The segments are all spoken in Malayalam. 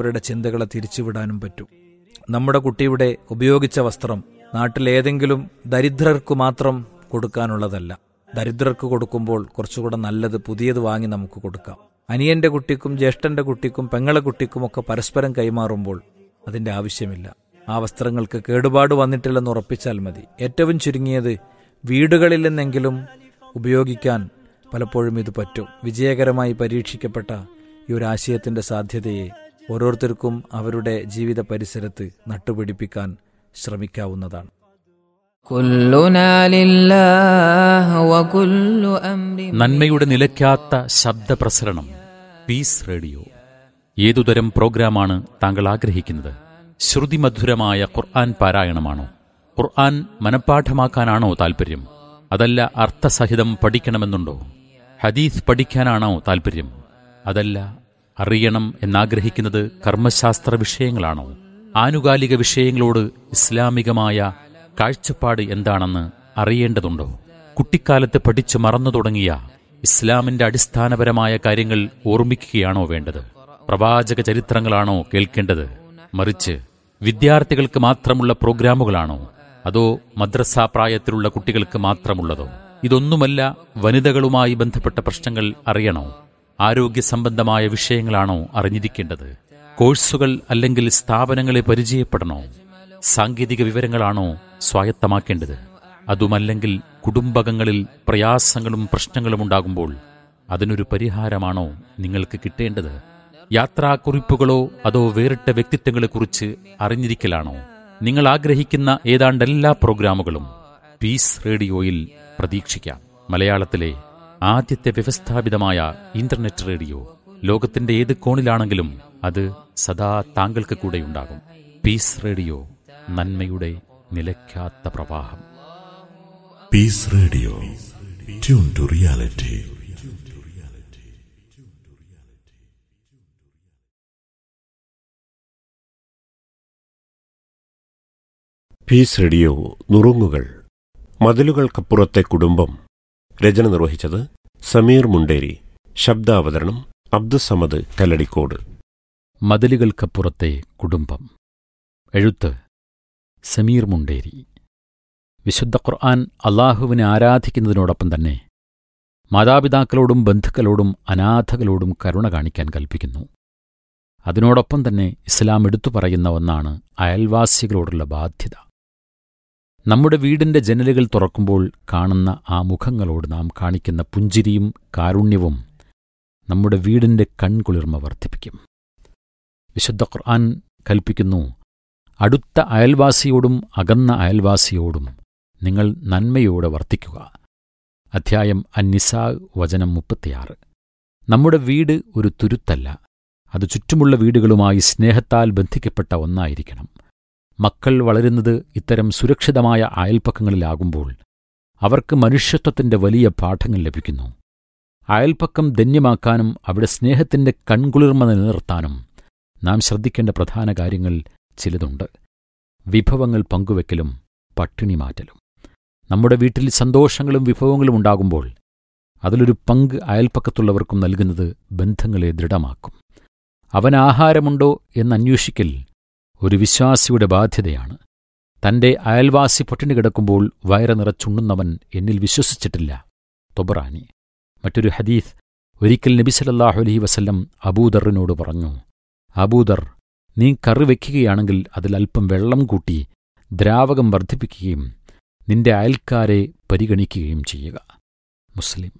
അവരുടെ ചിന്തകളെ തിരിച്ചുവിടാനും പറ്റും നമ്മുടെ കുട്ടിയുടെ ഉപയോഗിച്ച വസ്ത്രം നാട്ടിലേതെങ്കിലും ദരിദ്രർക്ക് മാത്രം കൊടുക്കാനുള്ളതല്ല ദരിദ്രർക്ക് കൊടുക്കുമ്പോൾ കുറച്ചുകൂടെ നല്ലത് പുതിയത് വാങ്ങി നമുക്ക് കൊടുക്കാം അനിയന്റെ കുട്ടിക്കും ജ്യേഷ്ഠന്റെ കുട്ടിക്കും പെങ്ങളെ കുട്ടിക്കും ഒക്കെ പരസ്പരം കൈമാറുമ്പോൾ അതിന്റെ ആവശ്യമില്ല ആ വസ്ത്രങ്ങൾക്ക് കേടുപാട് വന്നിട്ടില്ലെന്ന് ഉറപ്പിച്ചാൽ മതി ഏറ്റവും ചുരുങ്ങിയത് വീടുകളിൽ നിന്നെങ്കിലും ഉപയോഗിക്കാൻ പലപ്പോഴും ഇത് പറ്റും വിജയകരമായി പരീക്ഷിക്കപ്പെട്ട ഈ ഒരു ആശയത്തിന്റെ സാധ്യതയെ ഓരോരുത്തർക്കും അവരുടെ ജീവിത പരിസരത്ത് നട്ടുപിടിപ്പിക്കാൻ ശ്രമിക്കാവുന്നതാണ് كلنا لله وكل أمر നന്മയുടെ നിലയ്ക്കാത്ത ശബ്ദപ്രസരണം പീസ് റേഡിയോ ഏതുതരം പ്രോഗ്രാമാണ് താങ്കൾ ആഗ്രഹിക്കുന്നത് ശ്രുതിമധുരമായ ഖുർആൻ പാരായണമാണോ ഖുർആൻ മനഃപ്പാഠമാക്കാനാണോ താൽപ്പര്യം അതല്ല അർത്ഥസഹിതം പഠിക്കണമെന്നുണ്ടോ ഹദീസ് പഠിക്കാനാണോ താൽപ്പര്യം അതല്ല അറിയണം എന്നാഗ്രഹിക്കുന്നത് കർമ്മശാസ്ത്ര വിഷയങ്ങളാണോ ആനുകാലിക വിഷയങ്ങളോട് ഇസ്ലാമികമായ കാഴ്ചപ്പാട് എന്താണെന്ന് അറിയേണ്ടതുണ്ടോ കുട്ടിക്കാലത്ത് പഠിച്ചു മറന്നു തുടങ്ങിയ ഇസ്ലാമിന്റെ അടിസ്ഥാനപരമായ കാര്യങ്ങൾ ഓർമ്മിക്കുകയാണോ വേണ്ടത് പ്രവാചക ചരിത്രങ്ങളാണോ കേൾക്കേണ്ടത് മറിച്ച് വിദ്യാർത്ഥികൾക്ക് മാത്രമുള്ള പ്രോഗ്രാമുകളാണോ അതോ മദ്രസ പ്രായത്തിലുള്ള കുട്ടികൾക്ക് മാത്രമുള്ളതോ ഇതൊന്നുമല്ല വനിതകളുമായി ബന്ധപ്പെട്ട പ്രശ്നങ്ങൾ അറിയണോ ആരോഗ്യ സംബന്ധമായ വിഷയങ്ങളാണോ അറിഞ്ഞിരിക്കേണ്ടത് കോഴ്സുകൾ അല്ലെങ്കിൽ സ്ഥാപനങ്ങളെ പരിചയപ്പെടണോ സാങ്കേതിക വിവരങ്ങളാണോ സ്വായത്തമാക്കേണ്ടത് അതുമല്ലെങ്കിൽ കുടുംബകങ്ങളിൽ പ്രയാസങ്ങളും പ്രശ്നങ്ങളും ഉണ്ടാകുമ്പോൾ അതിനൊരു പരിഹാരമാണോ നിങ്ങൾക്ക് കിട്ടേണ്ടത് യാത്രാക്കുറിപ്പുകളോ അതോ വേറിട്ട വ്യക്തിത്വങ്ങളെക്കുറിച്ച് അറിഞ്ഞിരിക്കലാണോ നിങ്ങൾ ആഗ്രഹിക്കുന്ന ഏതാണ്ട് എല്ലാ പ്രോഗ്രാമുകളും പീസ് റേഡിയോയിൽ പ്രതീക്ഷിക്കാം മലയാളത്തിലെ ആദ്യത്തെ വ്യവസ്ഥാപിതമായ ഇന്റർനെറ്റ് റേഡിയോ ലോകത്തിന്റെ ഏത് കോണിലാണെങ്കിലും അത് സദാ താങ്കൾക്ക് കൂടെയുണ്ടാകും പീസ് റേഡിയോ നന്മയുടെ നിലയ്ക്കാത്ത പ്രവാഹം Peace Radio. Tune to reality. Peace radio നുറുങ്ങുകൾ മതിലുകൾക്കപ്പുറത്തെ കുടുംബം രചന നിർവഹിച്ചത് സമീർ മുണ്ടേരി ശബ്ദാവതരണം അബ്ദുസമദ് കല്ലടിക്കോട് മതിലുകൾക്കപ്പുറത്തെ കുടുംബം എഴുത്ത് സമീർ മുണ്ടേരി വിശുദ്ധ ഖുർആൻ അള്ളാഹുവിനെ ആരാധിക്കുന്നതിനോടൊപ്പം തന്നെ മാതാപിതാക്കളോടും ബന്ധുക്കളോടും അനാഥകളോടും കരുണ കാണിക്കാൻ കൽപ്പിക്കുന്നു അതിനോടൊപ്പം തന്നെ ഇസ്ലാം എടുത്തു പറയുന്ന ഒന്നാണ് അയൽവാസികളോടുള്ള ബാധ്യത നമ്മുടെ വീടിന്റെ ജനലുകൾ തുറക്കുമ്പോൾ കാണുന്ന ആ മുഖങ്ങളോട് നാം കാണിക്കുന്ന പുഞ്ചിരിയും കാരുണ്യവും നമ്മുടെ വീടിന്റെ കൺകുളിർമ വർദ്ധിപ്പിക്കും വിശുദ്ധ ഖുർആൻ കൽപ്പിക്കുന്നു അടുത്ത അയൽവാസിയോടും അകന്ന അയൽവാസിയോടും നിങ്ങൾ നന്മയോടെ വർത്തിക്കുക അധ്യായം അന്നിസാ വചനം മുപ്പത്തിയാറ് നമ്മുടെ വീട് ഒരു തുരുത്തല്ല അത് ചുറ്റുമുള്ള വീടുകളുമായി സ്നേഹത്താൽ ബന്ധിക്കപ്പെട്ട ഒന്നായിരിക്കണം മക്കൾ വളരുന്നത് ഇത്തരം സുരക്ഷിതമായ അയൽപ്പക്കങ്ങളിലാകുമ്പോൾ അവർക്ക് മനുഷ്യത്വത്തിന്റെ വലിയ പാഠങ്ങൾ ലഭിക്കുന്നു അയൽപ്പക്കം ധന്യമാക്കാനും അവിടെ സ്നേഹത്തിന്റെ കൺകുളിർമ നിലനിർത്താനും നാം ശ്രദ്ധിക്കേണ്ട പ്രധാന കാര്യങ്ങൾ ചിലതുണ്ട് വിഭവങ്ങൾ പങ്കുവെക്കലും പട്ടിണി മാറ്റലും നമ്മുടെ വീട്ടിൽ സന്തോഷങ്ങളും വിഭവങ്ങളും ഉണ്ടാകുമ്പോൾ അതിലൊരു പങ്ക് അയൽപ്പക്കത്തുള്ളവർക്കും നൽകുന്നത് ബന്ധങ്ങളെ ദൃഢമാക്കും അവൻ ആഹാരമുണ്ടോ എന്നന്വേഷിക്കൽ ഒരു വിശ്വാസിയുടെ ബാധ്യതയാണ് തന്റെ അയൽവാസി പട്ടിണി കിടക്കുമ്പോൾ വയറ് നിറച്ചുണ്ണുന്നവൻ എന്നിൽ വിശ്വസിച്ചിട്ടില്ല തൊബറാനി മറ്റൊരു ഹദീസ് ഒരിക്കൽ നബി സല്ലല്ലാഹു അലൈഹി വസല്ലം അബൂദറിനോട് പറഞ്ഞു അബൂദർ നീ കറി വയ്ക്കുകയാണെങ്കിൽ അതിൽ അല്പം വെള്ളം കൂട്ടി ദ്രാവകം വർദ്ധിപ്പിക്കുകയും നിന്റെ അയൽക്കാരെ പരിഗണിക്കുകയും ചെയ്യുക മുസ്ലിം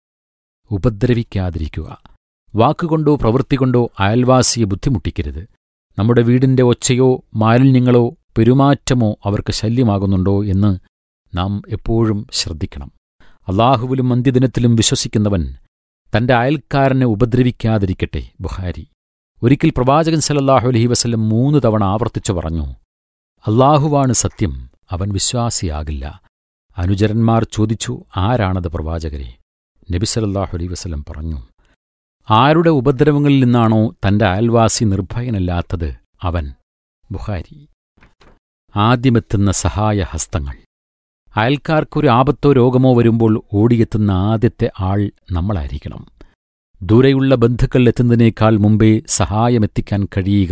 ഉപദ്രവിക്കാതിരിക്കുക വാക്കുകൊണ്ടോ പ്രവൃത്തി കൊണ്ടോ അയൽവാസിയെ ബുദ്ധിമുട്ടിക്കരുത് നമ്മുടെ വീടിന്റെ ഒച്ചയോ മാലിന്യങ്ങളോ പെരുമാറ്റമോ അവർക്ക് ശല്യമാകുന്നുണ്ടോ എന്ന് നാം എപ്പോഴും ശ്രദ്ധിക്കണം അള്ളാഹുവിലും അന്ത്യദിനത്തിലും വിശ്വസിക്കുന്നവൻ തന്റെ അയൽക്കാരനെ ഉപദ്രവിക്കാതിരിക്കട്ടെ ബുഹാരി ഒരിക്കൽ പ്രവാചകൻ സല്ലല്ലാഹു അലൈഹി വസല്ലം മൂന്ന് തവണ ആവർത്തിച്ചു പറഞ്ഞു അള്ളാഹുവാണ് സത്യം അവൻ വിശ്വാസിയാകില്ല അനുചരന്മാർ ചോദിച്ചു ആരാണത് പ്രവാചകരെ നബി സല്ലല്ലാഹു അലൈഹി വസല്ലം പറഞ്ഞു ആരുടെ ഉപദ്രവങ്ങളിൽ നിന്നാണോ തന്റെ അയൽവാസി നിർഭയനല്ലാത്തത് അവൻ ബുഹാരി ആദ്യമെത്തുന്ന സഹായഹസ്തങ്ങൾ അയൽക്കാർക്കൊരു ആപത്തോ രോഗമോ വരുമ്പോൾ ഓടിയെത്തുന്ന ആദ്യത്തെ ആൾ നമ്മളായിരിക്കണം ദൂരെയുള്ള ബന്ധുക്കൾ എത്തുന്നതിനേക്കാൾ മുമ്പേ സഹായമെത്തിക്കാൻ കഴിയുക